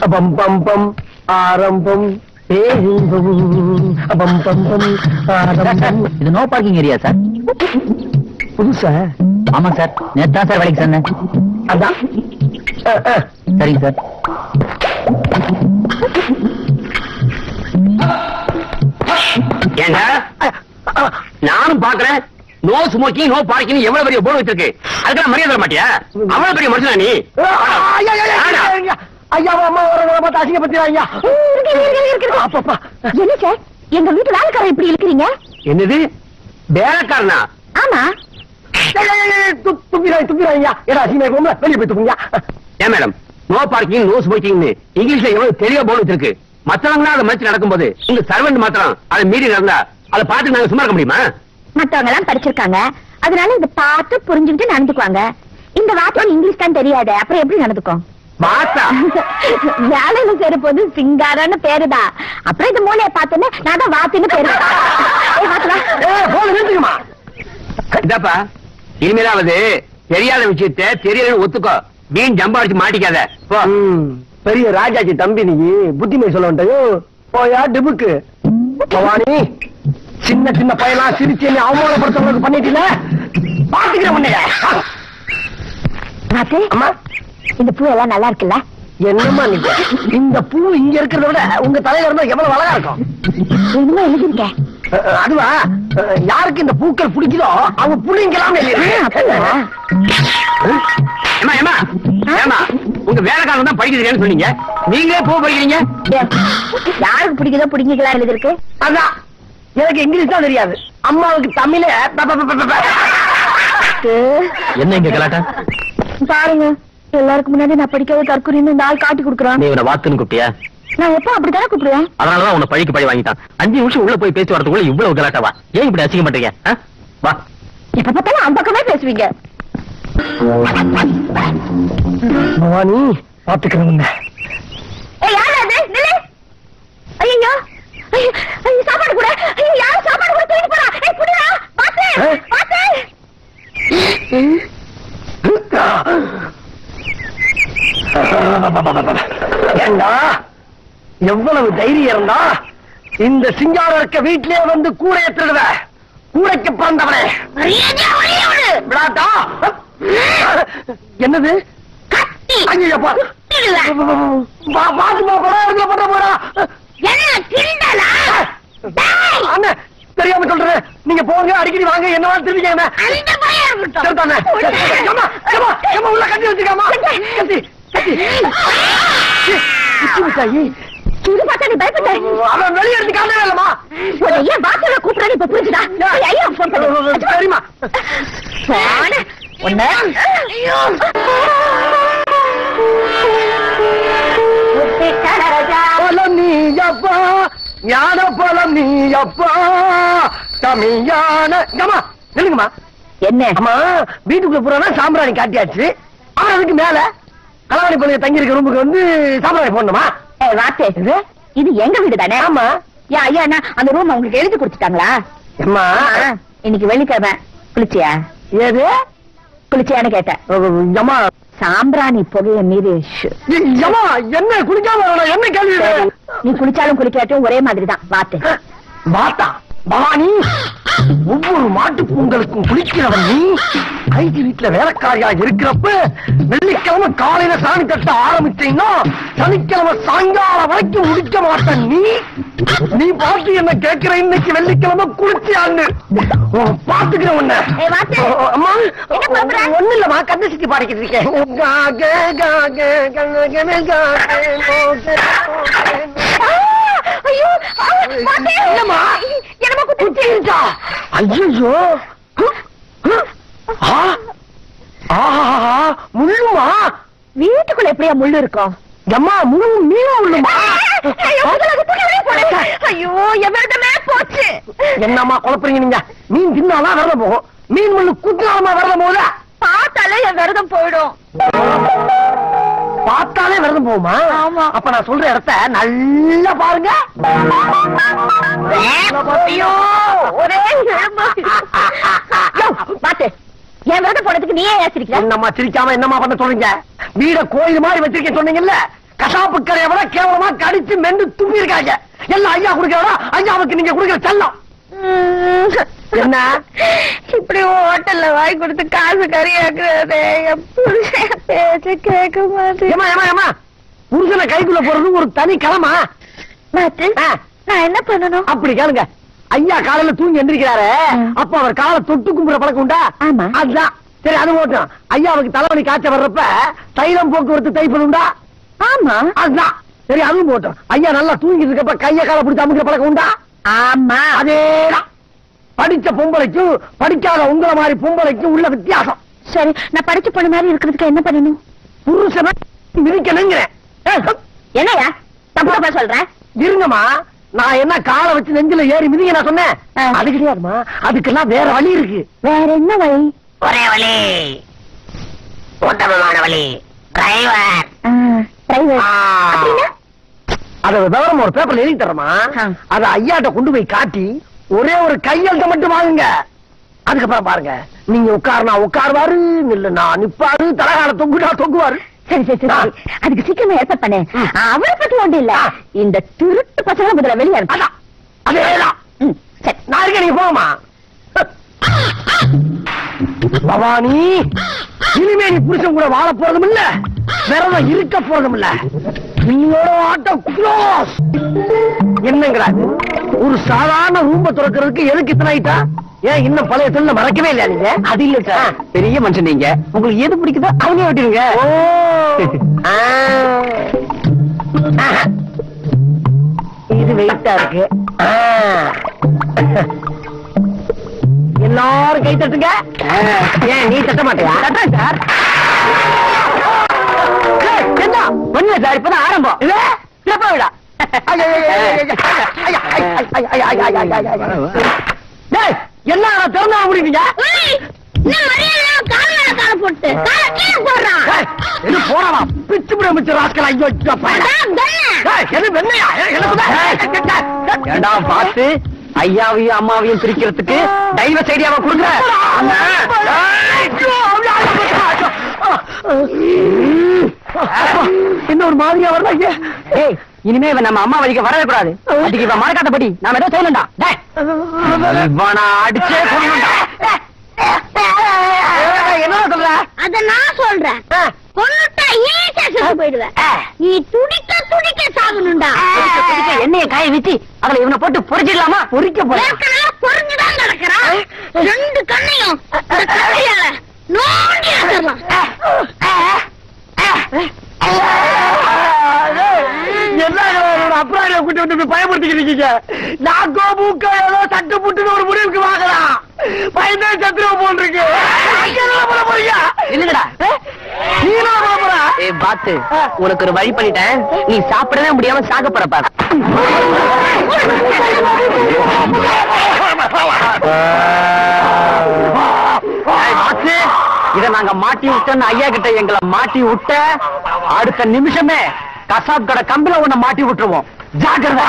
பம் பம் பம் ஆரம்பம் பேரின்பம் பம் பம் பம் ஆரம்பம் இது நோ பார்க்கிங் ஏரியா சார் புதுசா ஆமா சார் நேத்து தான் சார் வேலைக்கு சொன்னேன் அதான் அஹ், அஹ். சரிங்க சார் ஏண்டா நானும் பாக்குறேன் நோ ஸ்மோக்கிங் நோ பார்க்கிங் எவ்வளவு பெரிய போர்டு வச்சிருக்கு அதுக்கெல்லாம் மரியாதை தர மாட்டியா அவ்வளவு பெரிய மனுஷனா நீ ஐயா, ஐயா, ஐயா, ஐயா, ஐயா. ஐயா அம்மா வர பார்த்து அசிங்கப்படுத்திடுறாங்க அப்பப்பா என்ன சார் எங்க வீட்டு வேலைக்காரர் இப்படி இருக்கிறீங்க என்னது வேலைக்காரனா ஆமா துப்பிடுறாங்க துப்பிடுறாங்க ஏடா அசிங்கமா இருக்கும்ல வெளியே போய் துப்புங்க ஏன் madam no parking no smoking இங்கிலீஷ்ல எவ்வளவு தெளிவா போர்டு வச்சிருக்கு மத்தவங்க அதை மதிச்சு நடக்கும்போது இந்த சர்வெண்ட் மாத்திரம் அதை மீறி நடந்தா அதை பார்த்து நாங்க சும்மா இருக்க முடியுமா மத்தவங்க எல்லாம் படிச்சிருக்காங்க அதனால இத பார்த்து புரிஞ்சுக்கிட்டு நடந்துக்குவாங்க இந்த வார்த்தை இங்கிலீஷ் தான் தெரியாது அப்புறம் எப்படி நடந்துக்கும் மாத்தா வேலையில சேர போது சிங்காரன்னு பேருதான் அப்புறம் இந்த மூலையை பார்த்தோன்னே நான் தான் வாத்துன்னு பேரு ஏய், வாத்து வா. ஏய், போன நிறுத்துக்கமா இதாப்பா இனிமேலாவது தெரியாத விஷயத்த தெரியலன்னு ஒத்துக்கோ வீண் ஜம்பா அடிச்சு மாட்டிக்காத போ பெரிய ராஜாஜி தம்பி நீ புத்திமை சொல்ல வந்துட்டயோ போயா டிபுக்கு பவானி சின்ன சின்ன பையனா சிரிச்சு என்ன அவமானப்படுத்தவங்களுக்கு பண்ணிட்டீங்க பாத்துக்கிறேன் உன்னைய வாத்து அம்மா இந்த பூ எல்லாம் நல்லா இருக்குல்ல என்னம்மா நீ இந்த பூ இங்க இருக்கிறத விட உங்க தலையில இருந்தா எவ்வளவு அழகா இருக்கும் இனிமே எழுதிருக்கேன் அஹ், அஹ், அதுவா அஹ், யாருக்கு இந்த பூக்கள் பிடிக்குதோ அவங்க புள்ளிங்கெல்லாம் அப்படியா ஏமா ஏமா ஏமா உங்க வேலைக்காரன் தான் படிக்க தெரியாதுன்னு சொன்னீங்க நீங்களே பூ படிக்கிறீங்க யாருக்கு பிடிக்குதோ பிடிக்கலாம் எழுதிருக்கு அதான் எனக்கு இங்கிலீஷ் தான் தெரியாது அம்மாவுக்கு தமிழ ப- ப- ப- ப- ப- என்ன இங்க கலாட்டா பாருங்க எல்லாருக்கும் முன்னாடி நான் படிக்காத தற்கொலைன்னு இந்த ஆள் காட்டி கொடுக்குறான் நீ இவனை வாத்துன்னு கூப்பிட்டியா நான் எப்ப அப்படித்தானே கூப்பிடுவேன் அதனாலதான் உன்னை பழிக்கு பழி வாங்கிட்டான் அஞ்சு நிமிஷம் உள்ள போய் பேச்சு வரதுக்குள்ள இவ்வளவு கலாட்டாவா ஏன் இப்படி அசிங்க பண்றீங்க ஆ? வா எப்ப பார்த்தாலும் அந்த பக்கமே பேசுவீங்க பவானி பாத்துக்கிறேன் உன்னை ஏய் யார் அது நில்லு ஐயோ ஐயோ ஐயோ, சாப்பாடு கூட ஐயோ யார் சாப்பாடு கூட தூக்கி போறா ஏய் புடிடா பாத்து ஏய். பாத்து ஏண்டா எவ்வளவு தைரியம் இருந்தா இந்த சிங்காரம் இருக்க வீட்லயே வந்து கூடைய திருடுவ கூடைக்கு பிறந்தவனே விளாட்டா என்னது ஐயப்பா பாத்துமா போறா இடத்துல பண்ண போறா என்ன கிண்டலா டேய் அண்ணன் தெரியாம சொல்றேன் நீங்க போங்க அடிக்கடி வாங்க என்ன வேணா திரும்பிக்கங்க அந்த பையன் இருக்கட்டும் சரிதானே? ஏம்மா, ஏம்மா, ஏம்மா, உள்ள கட்டி வச்சுக்காமா கட்டி கட்டி ஏய், குச்சி மிட்டாயி இது பார்த்தா நீ பயப்பட்ட அவன் வெளியே எடுத்து காணவே இல்லம்மா உன்னை ஏன் பாத்துல கூப்பிடுறான்னு இப்ப புரிஞ்சுதா ஏய், ஐயா போன் பண்ணு சரிம்மா போன ஒண்ணு ஐயோ பலம் நீ அப்பா ஞான பலம் நீ அப்பா தமிழான ஏம்மா நில்லுங்கம்மா என்ன அம்மா வீட்டுக்குள்ள போறோம்னா சாம்பிராணி காட்டியாச்சு அப்புறம் அதுக்கு மேல கலவாணி பள்ளிய தங்கி இருக்க ரூமுக்கு வந்து சாம்பிராணி போடணுமா ஏய் வாத்து இது எங்க வீடு தானே ஆமா ஏன் ஐயா அண்ணா அந்த ரூம் உங்களுக்கு எழுதி கொடுத்துட்டாங்களா அம்மா ஆ, இன்னைக்கு வெள்ளிக்கிழமை குளிச்சியா ஏது குளிச்சியான்னு கேட்டேன் அம்மா சாம்பிராணி புகைய மீது ஷு. அம்மா என்ன குடிக்காம வரணும்? என்ன கேள்வி இது? சரி, நீ குளிச்சாலும் குளிக்காட்டும் ஒரே மாதிரி தான் வாத்து மாத்தா பவானி ஒவ்வொரு மாட்டு பொங்கலுக்கும் குளிக்கிறவன் நீ ஐடி வீட்டுல வேலைக்காரியா இருக்கிறப்ப வெள்ளிக்கிழமை காலையில சாணி தட்ட ஆரம்பிச்சீங்கன்னா சனிக்கிழமை சாயங்காலம் வரைக்கும் முடிக்க மாட்டேன் நீ நீ பார்த்து என்ன கேட்கிற இன்னைக்கு வெள்ளிக்கிழமை குளிச்சியான்னு பாத்துக்கிற உன்ன ஏய், வாத்து. அம்மா என்ன பாக்குற? ஒண்ணு இல்லம்மா கண்ண சுத்தி பாடிக்கிட்டு இருக்கேன் காகே, காகே, கண்ணகமே, காகே, மோகே, மோகே. ஆ, ஐயோ ஆ, வாத்து. என்னம்மா? என்னமோ குத்திருச்சு. குத்திருச்சா? ஐயையோ. ஆ ஆஹா, முள்ளுமா வீட்டுக்குள்ள எப்படியா முள்ளு இருக்கும் எம்மா முழு மீனும் உள்ளுமா ஐயோ, உங்களுக்கு துணி வெளிய போடு. ஐயோ என் விரதமே போச்சு என்னம்மா குழப்பறீங்க நீங்க மீன் தின்னாதான் வரல போகும் மீன் முள்ளு குத்தினாலமா வரல போகுதா பார்த்தாலே என் விரதம் போயிடும் பார்த்தாலே விரதம் போகுமா ஆமா. அப்ப நான் சொல்ற இடத்த நல்லா பாருங்க ஐயோ ஒரே எலும்பு. யோ, பாத்து என் விரதம் போனதுக்கு நீயே ஏசிருக்கிற என்னம்மா சிரிக்காம என்னம்மா பண்ண சொல்றீங்க வீட கோயில் மாதிரி வச்சிருக்கேன் சொன்னீங்கல்ல கசாப்பு கரையை விட கேவலமா கடிச்சு மென்று துப்பி இருக்காங்க எல்லாம் ஐயா குடுக்கிறா ஐயாவுக்கு நீங்க குடுக்கிற செல்லம் என்ன இப்படி ஹோட்டல்ல வாங்கி கொடுத்து காசு கறியாக்குறதே என் புருஷன் பேச்ச கேட்க மாட்டேன் ஏமா ஏமா ஏமா புருஷனை கைக்குள்ள போறது ஒரு தனி களமா மாத்து ஆ. நான் என்ன பண்ணணும் அப்படி கேளுங்க ஐயா காலையில தூங்கி எந்திரிக்கிறாரு அப்ப அவர் காலை தொட்டு கும்புற பழக்கம் உண்டா ஆமா. அதுதான் சரி அது ஓட்டும் ஐயாவுக்கு தலைவலி காய்ச்ச வர்றப்ப தைலம் போக்குவரத்து தைப்பது உண்டா ஆமா அதுதான் சரி அதுவும் போட்டோம் ஐயா நல்லா தூங்கி இருக்கப்ப கைய காலை பிடிச்சு அமுக்கிற பழக்கம் உண்டா ஆமா அதேதான் படிச்ச பொம்பளைக்கும் படிக்காத உங்கள மாதிரி பொம்பளைக்கும் உள்ள வித்தியாசம் சரி நான் படிச்ச பொண்ணு மாதிரி இருக்கிறதுக்கு என்ன பண்ணணும் புருஷனை மிதிக்கணுங்கிறேன் ஏய், என்னையா தப்பு தப்பா சொல்றேன் இருங்கம்மா நான் என்ன காலை வச்சு நெஞ்சில ஏறி மிதிங்க நான் சொன்னேன் ஆ. அது கிடையாதுமா அதுக்கெல்லாம் வேற வழி இருக்கு வேற என்ன வழி ஒரே வழி உத்தமமான வழி டிரைவர் ஆ, டிரைவர் அப்படின்னா அத விவரம் ஒரு பேப்பர்ல எழுதி தரமா ஆ. அத ஐயாட்ட கொண்டு போய் காட்டி ஒரே ஒரு கையெழுத்த மட்டும் வாங்குங்க அதுக்கப்புறம் பாருங்க நீங்க உட்காருனா உட்காருவாரு நில்லுனா நிப்பாரு தலகால தொங்குனா தொங்குவாரு சரி சரி சரி சரி. அதுக்கு சீக்கிரமா ஏற்பாடு பண்ணு அவளை பத்தி ஒன்றும் இல்ல ஆ. இந்த திருட்டு பசங்க முதல்ல வெளியே அனுப்பு. அதான் அதேதான் ம், சரி நான் இருக்கேன் நீங்க போமா பவானி இனிமே நீ புருஷன் கூட வாழ போறதும் இல்ல விரதம் இருக்க போறதும் இல்ல நீயோட ஆட்டம் க்ளோஸ் என்னங்கிறா இது? ஒரு சாதாரண ரூம்ப திறக்கிறதுக்கு எதுக்கு இத்தனை ஆயிட்டா ஏன் இன்னும் பழைய தொழில மறக்கவே இல்லையா நீங்க அது இல்ல சார் பெரிய மனுஷன் நீங்க உங்களுக்கு எது பிடிக்குதோ அவனே விட்டுருங்க ஓ ஆ. ஆஹா. இது வெயிட்டா இருக்கு ஆ. எல்லாரும் கை தட்டுங்க ஏன் நீ தட்ட மாட்டியா தட்டேன் சார் ஏய், என்ன ஒண்ணு சார் இப்பதான் ஆரம்பம் இது சிறப்பா விடா ஐயா, ஐயா, ஐயா, ஐயா, ஐயா, ஐயா, ஐயா, ஐயா, ஐயா, ஐயா, ஐயா, ஐயா, ஐயா. டேய், என்ன திறந்தா முடியுங்க இது போறவா பிச்சு பிடி மிச்ச ராஸ்கல் ஐயோ ஐயோ, பயலே. ஏய், எது வெண்ணையா ஏய், எனக்கு தான். ஏய், ஏய், ஏய், ஏய். ஏண்டா பார்த்து ஐயாவையும் அம்மாவையும் பிரிக்கிறதுக்கு டைவர்ஸ் ஐடியாவை கொடுங்க இன்னொரு மாதிரியா வருவாங்க ஏய் இனிமே இவன் நம்ம அம்மா வழிக்கு வரவே கூடாது அதுக்கு இவன் மறக்காதபடி நாம ஏதோ செய்யணும்டா டேய் இவனை அடிச்சே கொள்ளணும்டா என்ன சொல்ற அத நான் சொல்றேன் கொன்னுட்டா ஈஸியா செத்து போயிடுவேன் நீ துடிக்க துடிக்க சாகணும்டா எண்ணெயை காய வச்சு அதுல இவனை போட்டு பொறிச்சிடலாமா பொறிக்க போற ஏற்கனவே பொறிஞ்சுதான் கிடக்குறான் ரெண்டு கண்ணையும் இந்த கண்ணையால நோண்டி எடுத்துடலாம் என்ன அப்புறம் கூட்டி வந்து பயப்படுத்திக்கிறீங்க நாக்கோ மூக்கோ ஏதோ சட்டு புட்டுன்னு ஒரு முடிவுக்கு வாங்கலாம் பயந்தே சத்துருவ போன்றிருக்கு போல போறீங்க இல்லடா நீங்க போல போறா ஏய் பாத்து உனக்கு ஒரு வழி பண்ணிட்டேன் நீ சாப்பிடவே முடியாம சாக போற பாரு ஏய், பாத்து, இத நாங்க மாட்டி விட்டோம்னு ஐயா கிட்ட எங்களை மாட்டி விட்ட அடுத்த நிமிஷமே கசாப் கடை கம்பில உன்னை மாட்டி விட்டுருவோம் ஜாக்கிரதை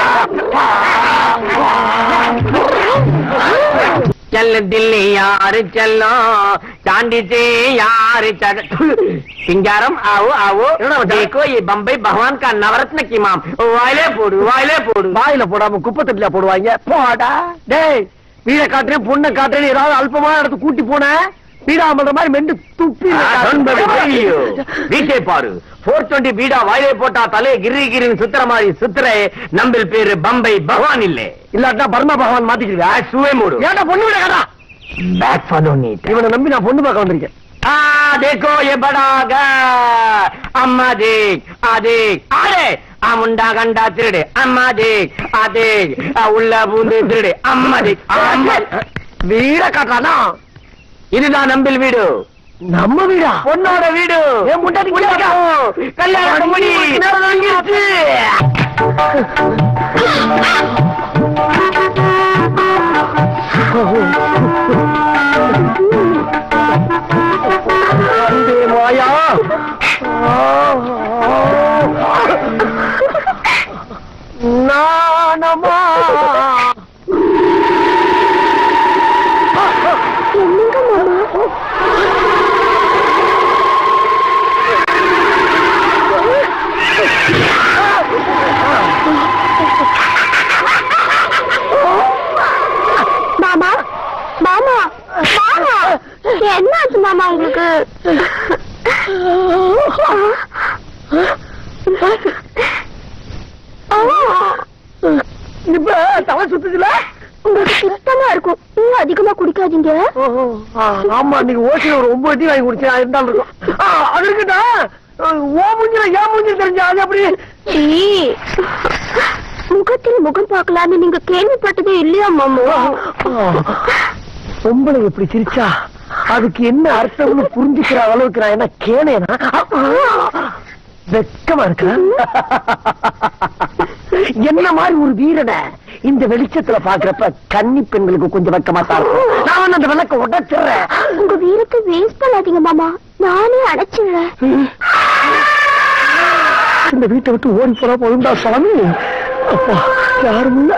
चल दिल यार चलो चांदी से यार चल सिंगारम आओ आओ देखो ये बम्बई भगवान का नवरत्न की माम वायले पोड़ू वायले पोड़ू வாயில போடாம குப்பை தட்டில போடுவாங்க போடா டேய் வீட காட்டுறேன் பொண்ணை காட்டுறேன் ஏதாவது அல்பமான இடத்து கூட்டி போன வீடாமல்ற மாதிரி மெண்டு துப்பி வீட்டை பாரு போர் டுவெண்டி பீடா வாயிலே போட்டா தலை கிரி கிரின்னு சுத்துற மாதிரி சுத்துற நம்பில் பேரு பம்பை பகவான் இல்லே இல்லாட்டா பர்மா பகவான் மாத்திக்கிறியா சுவே மூடு ஏன்டா பொண்ணு வீட காட்டா பேக் ஃபாலோ நீட் இவனை நம்பி நான் பொண்ணு பார்க்க வந்திருக்கேன் आ देखो ये बड़ा घर अम्मा देख आ देख अरे आ मुंडा गंडा திருடு அம்மா தேக் ஆ தேக் ஆ உள்ள பூந்து திருடு அம்மா தேக் அம்மா வீட காட்டானா இதுதான் நம்பில் வீடு நம்ம வீடா பொண்ணோட வீடு என் முன்னாடி கல்யாணம் முடி மாயா நானமா மாமா உங்களுக்கு இப்ப தலை சுத்துச்சுல உங்களுக்கு சுத்தமா இருக்கும் இன்னும் அதிகமா குடிக்காதீங்க ஆமா நீங்க ஓசில ஒரு ஒன்பது டீ வாங்கி குடிச்சேன் இருந்தாலும் இருக்கும் ஆ, அது இருக்கட்டா ஓ மூஞ்சில ஏன் மூஞ்சில தெரிஞ்சா அது அப்படி சீ. முகத்தில் முகம் பார்க்கலான்னு நீங்க கேள்விப்பட்டதே இல்லையா மாமா பொம்பளை எப்படி சிரிச்சா அதுக்கு என்ன அர்த்தம்னு புரிஞ்சுக்கிற அளவுக்கு நான் என்ன கேனேனா வெக்கமா இருக்கா என்ன மாதிரி ஒரு வீரனை இந்த வெளிச்சத்துல பாக்குறப்ப கன்னி பெண்களுக்கு கொஞ்சம் வெக்கமா தான் இருக்கும் நான் வந்து அந்த விளக்க உடைச்சிடுறேன் உங்க வீரத்தை வேஸ்ட் பண்ணாதீங்க மாமா நானே அடைச்சிடுறேன் இந்த வீட்டை விட்டு ஓடி போறா போதுண்டா சாமி அப்பா யாரும் இல்ல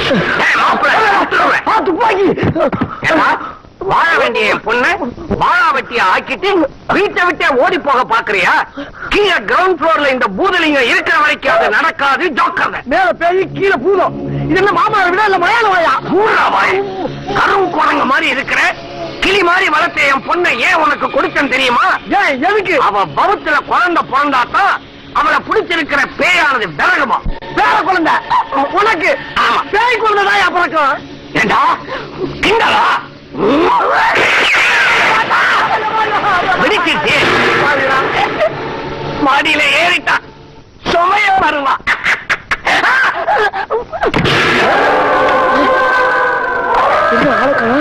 ஆ, துப்பாக்கி ஏண்டா, வாழ வேண்டிய என் பொண்ணு வாழாவட்டிய ஆக்கிட்டு வீட்டை விட்டே ஓடி போக பாக்குறியா கீழே கிரவுண்ட் ஃப்ளோர்ல இந்த பூதலிங்க இருக்கிற வரைக்கும் அது நடக்காது ஜோக்கர் மேல பேய் கீழே பூதம் இது என்ன மாமனார் விட இல்ல மலையாள வாயா பூரா வாய் கரும் குரங்கு மாதிரி இருக்கிற கிளி மாதிரி வளர்த்த என் பொண்ணை ஏன் உனக்கு கொடுத்தேன் தெரியுமா ஏன் எதுக்கு அவ பவத்துல குழந்தை பிறந்தாத்தான் அவளை பிடிச்சிருக்கிற பேயானது விலகுமா வேற குழந்தை உனக்கு ஆமா. பேய் குழந்தை தான் பிறக்கும் ஏண்டா கிண்டலா பிடிச்சிருச்சு மாடியில ஏறிட்டா சுமைய வருவா என்ன ஆளக்கா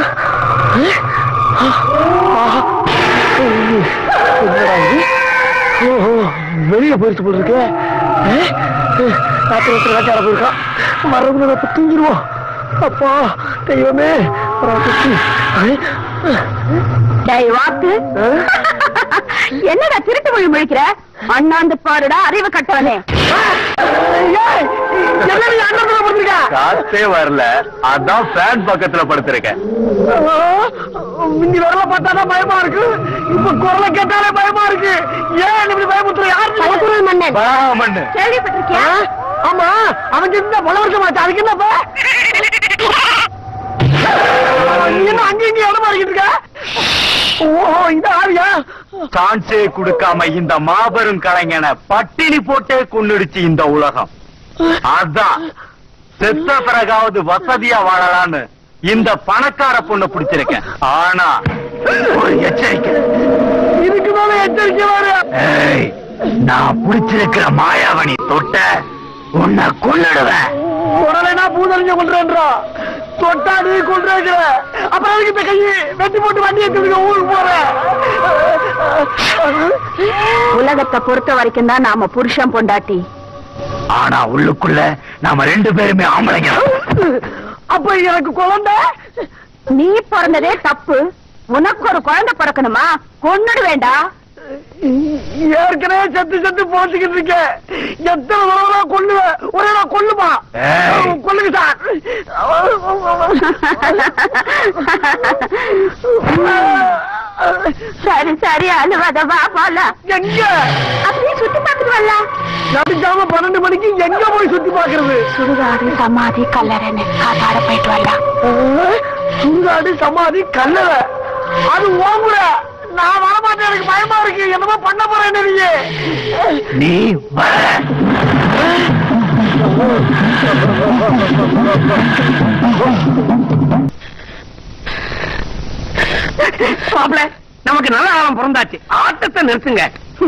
வெளிய போயிடுச்சு போல இருக்கு ராத்திரி ஒருத்தர் வேட்டாட போயிருக்கான் மரபுல இப்ப தூங்கிடுவோம் அப்பா தெய்வமே ராத்திரி டேய் வாத்து என்னடா திருட்டு மொழி முழிக்கிற அண்ணாந்து பாருடா அறிவு கட்டவனே என்ன நீ அண்ணத்துல போட்டிருக்க காத்தே வரல அதான் ஃபேன் பக்கத்துல படுத்திருக்கேன் முந்தி வரல பார்த்தாதான் பயமா இருக்கு இப்ப குரலை கேட்டாலே பயமா இருக்கு ஏன் இப்படி பயமுத்துற யாரு பழக்குறல் மன்னன் பாமண்ணு கேள்விப்பட்டிருக்கியா ஆமா அவன் இருந்தா பல வருஷம் ஆச்சு அதுக்கு என்னப்பா நீ என்ன அங்க இங்க இடம் மாறிக்கிட்டு இருக்க ஓஹோ இது ஆரியா சான்ஸே கொடுக்காம இந்த மாபெரும் கலைஞனை பட்டினி போட்டே கொன்னுடுச்சு இந்த உலகம் அதான் செத்த பிறகாவது வசதியா வாழலான்னு இந்த பணக்கார பொண்ணு பிடிச்சிருக்கேன் ஆனா ஒரு எச்சரிக்கை இதுக்கு மேல எச்சரிக்கை வேறு ஏய், நான் பிடிச்சிருக்கிற மாயாவணி தொட்ட உன்னை கொன்னுடுவேன் உடனே பூதறிஞ்ச கொள்றேன்றா தொட்டாடி கொள்றேங்கிற அப்புறம் எதுக்கு இந்த கையை வெட்டி போட்டு வண்டி எடுத்துக்க ஊருக்கு போறேன் உலகத்தை பொறுத்த வரைக்கும் தான் நாம புருஷன் பொண்டாட்டி ஆனா உள்ளுக்குள்ள நாம ரெண்டு பேருமே ஆம்பளைங்க அப்ப எனக்கு குழந்தை நீ பிறந்ததே தப்பு உனக்கு ஒரு குழந்தை பிறக்கணுமா கொன்னுடு வேண்டாம் ஏற்கனவே செத்து செத்து போச்சுக்கிட்டு இருக்கேன் எத்தனை தடவை நான் கொல்லுவேன் ஒரே நான் கொல்லுமா ஏய். கொல்லுங்க சார் சரி சரி அழுவாத வா போலாம் எங்க அப்படியே சுத்தி பார்த்துட்டு வரலாம் நடிக்காம பன்னெண்டு மணிக்கு எங்க போய் சுத்தி பாக்குறது சுடுகாடு சமாதி கல்லறைன்னு காத்தாட போயிட்டு வரலாம் சுடுகாடு சமாதி கல்லற அது ஓங்குற நான் வரமாட்டேன் எனக்கு பயமா இருக்கு என்னமோ பண்ண போறேன் நீ நீ வர மாப்பிள நமக்கு நல்ல காலம் பிறந்தாச்சு ஆட்டத்தை நிறுத்துங்க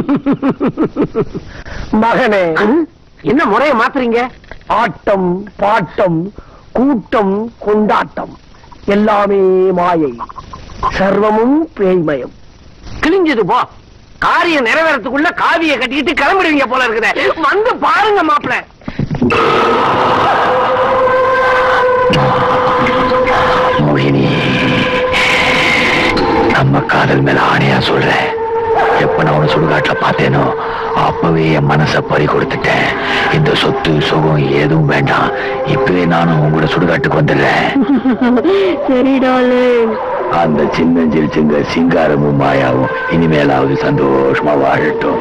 மகனே என்ன முறைய மாத்துறீங்க ஆட்டம் பாட்டம் கூட்டம் கொண்டாட்டம் எல்லாமே மாயை சர்வமும் பேய்மயம் கிழிஞ்சது போ காரியம் நிறைவேறதுக்குள்ள காவிய கட்டிக்கிட்டு கிளம்பிடுவீங்க போல இருக்குதே வந்து பாருங்க மாப்பிள மோகினி நம்ம காதல் மேல ஆணையா சொல்றேன் எப்ப நான் உன சுடுகாட்டுல பார்த்தேனோ அப்பவே என் மனச பறி கொடுத்துட்டேன் இந்த சொத்து சுகம் எதுவும் வேண்டாம் இப்பவே நானும் உங்களோட சுடுகாட்டுக்கு வந்துடுறேன் சரிடாலே அந்த சின்னஞ்சில் சிங்க சிங்காரமும் மாயாவும் இனிமேலாவது சந்தோஷமா வாழட்டும்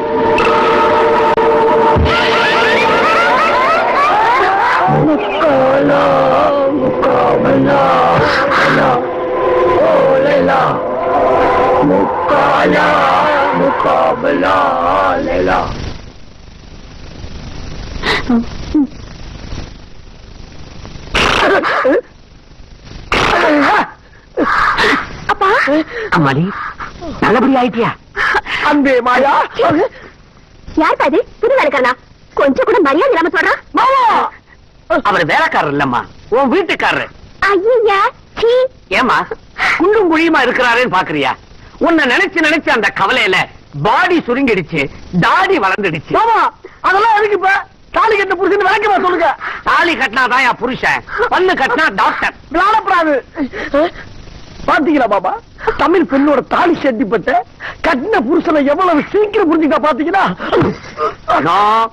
முக்காலா, முக்காமலா, லா, ஓ, லைலா. முக்காலா முக்காபலா லேலா அப்பா அம்மாடி நல்லபடி ஆயிட்டியா அன்பே மாயா யாருப்பா இது புது வேலைக்காரனா கொஞ்சம் கூட மரியாதை இல்லாம சொல்றான் மாமா அவர் வேலைக்காரர் இல்லம்மா உன் வீட்டுக்காரரு ஐயா சீ ஏமா குண்டும் குழியுமா இருக்கிறாருன்னு பாக்குறியா உன்னை நினைச்சு நினைச்சு அந்த கவலையில பாடி சுருங்கிடுச்சு தாடி வளர்ந்துடுச்சு மாமா அதெல்லாம் எதுக்கு இப்ப தாலி கட்ட புருஷன் விளக்கமா சொல்லுங்க தாலி கட்டினாதான் என் புருஷன் பல்லு கட்டினா டாக்டர் விளாடப்படாது பாத்தீங்களா பாபா தமிழ் பெண்ணோட தாலி செட்டிப்பட்ட கட்டின புருஷனை எவ்வளவு சீக்கிரம் புரிஞ்சுக்கா பாத்தீங்களா நான்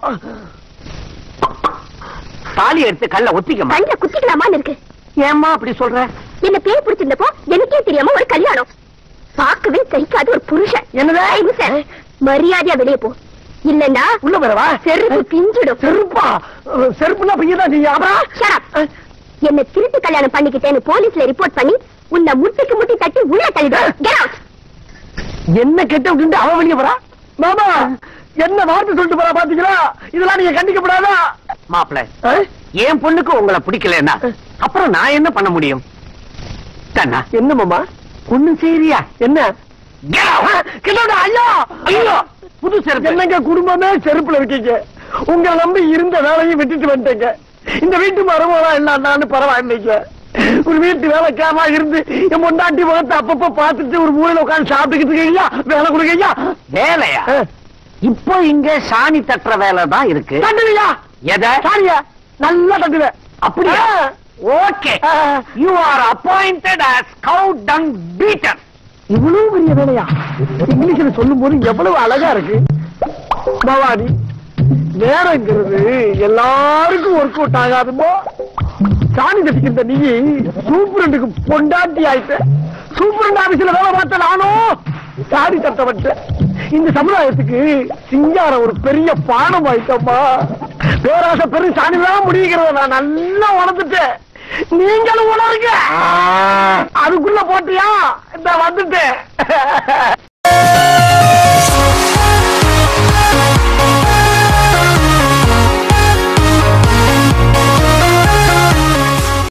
தாலி எடுத்து கல்ல ஒத்திக்கமா கண்ட குத்திக்கலாமான்னு இருக்கு ஏம்மா அப்படி சொல்ற என்ன பேர் பிடிச்சிருந்தப்போ எனக்கே தெரியாம ஒரு கல்யாணம் பார்க்கவே சகிக்காத ஒரு புருஷன் என்னது? ஏய், புருஷன், மரியாதையா வெளியே போ இல்லன்னா உள்ள வரவா செருப்பு பிஞ்சிடும் செருப்பா அஹ், செருப்புனா பையன் செய்ய அப்புறம் Shut up. என்ன திருட்டு கல்யாணம் பண்ணிக்கிட்டேன்னு போலீஸ்ல ரிப்போர்ட் பண்ணி உன்னை முட்டிக்கு முட்டி தட்டி உள்ள தள்ளிடும் Get out. என்ன கெட்ட விட்டு அவன் வெளிய வரா மாமா என்ன வார்த்தை சொல்லிட்டு போறா பாத்தீங்களா இதெல்லாம் நீங்க கண்டிக்கப்படாதா மாப்பிள அஹ்? என் பொண்ணுக்கு உங்களை பிடிக்கலன்னா அப்புறம் நான் என்ன பண்ண முடியும் கண்ணா என்ன மாமா ஒண்ணும் செய்யறியா என்ன Get out. கிட்டோட ஐயா ஐயோ புது செருப்பு என்னங்க குடும்பமே செருப்புல இருக்கீங்க உங்களை நம்பி இருந்த வேலையும் விட்டுட்டு வந்துட்டீங்க இந்த வீட்டு மரமெல்லாம் இல்லான்னு பரவாயில்லைங்க ஒரு வீட்டு வேலைக்காரமா இருந்து என் பொண்டாட்டி முகத்தை அப்பப்ப பார்த்துட்டு ஒரு மூலையில உட்கார்ந்து சாப்பிட்டுக்கிட்டு இருக்கீங்க வேலை கொடுக்கீங்க வேலையா இப்போ இங்க சாணி தட்டுற வேலை தான் இருக்கு தட்டுவியா எதை சாரியா நல்லா தட்டுவேன் அப்படியா ஓகே ஆ. You are appointed as cow dung beater இவ்வளவு பெரிய வேலையா இங்கிலீஷ்ல சொல்லும் போது எவ்வளவு அழகா இருக்கு பவானி நேரங்கிறது எல்லாருக்கும் ஒர்க் அவுட் ஆகாதுமோ சாணி தட்டிக்கின்ற நீ சூப்பரண்டுக்கு பொண்டாட்டி ஆயிட்ட சூப்பரண்ட் ஆபீஸ்ல வேலை பார்த்த நானும் சாணி தட்ட விட்டேன் இந்த சமுதாயத்துக்கு சிங்காரம் ஒரு பெரிய பானம் ஆயிட்டம்மா பேராசை பெரும் சாணி தான் முடியுங்கிறத நான் நல்லா உணர்ந்துட்டேன் நீங்களும் உணருங்க அதுக்குள்ள போட்டியா இந்த வந்துட்டேன்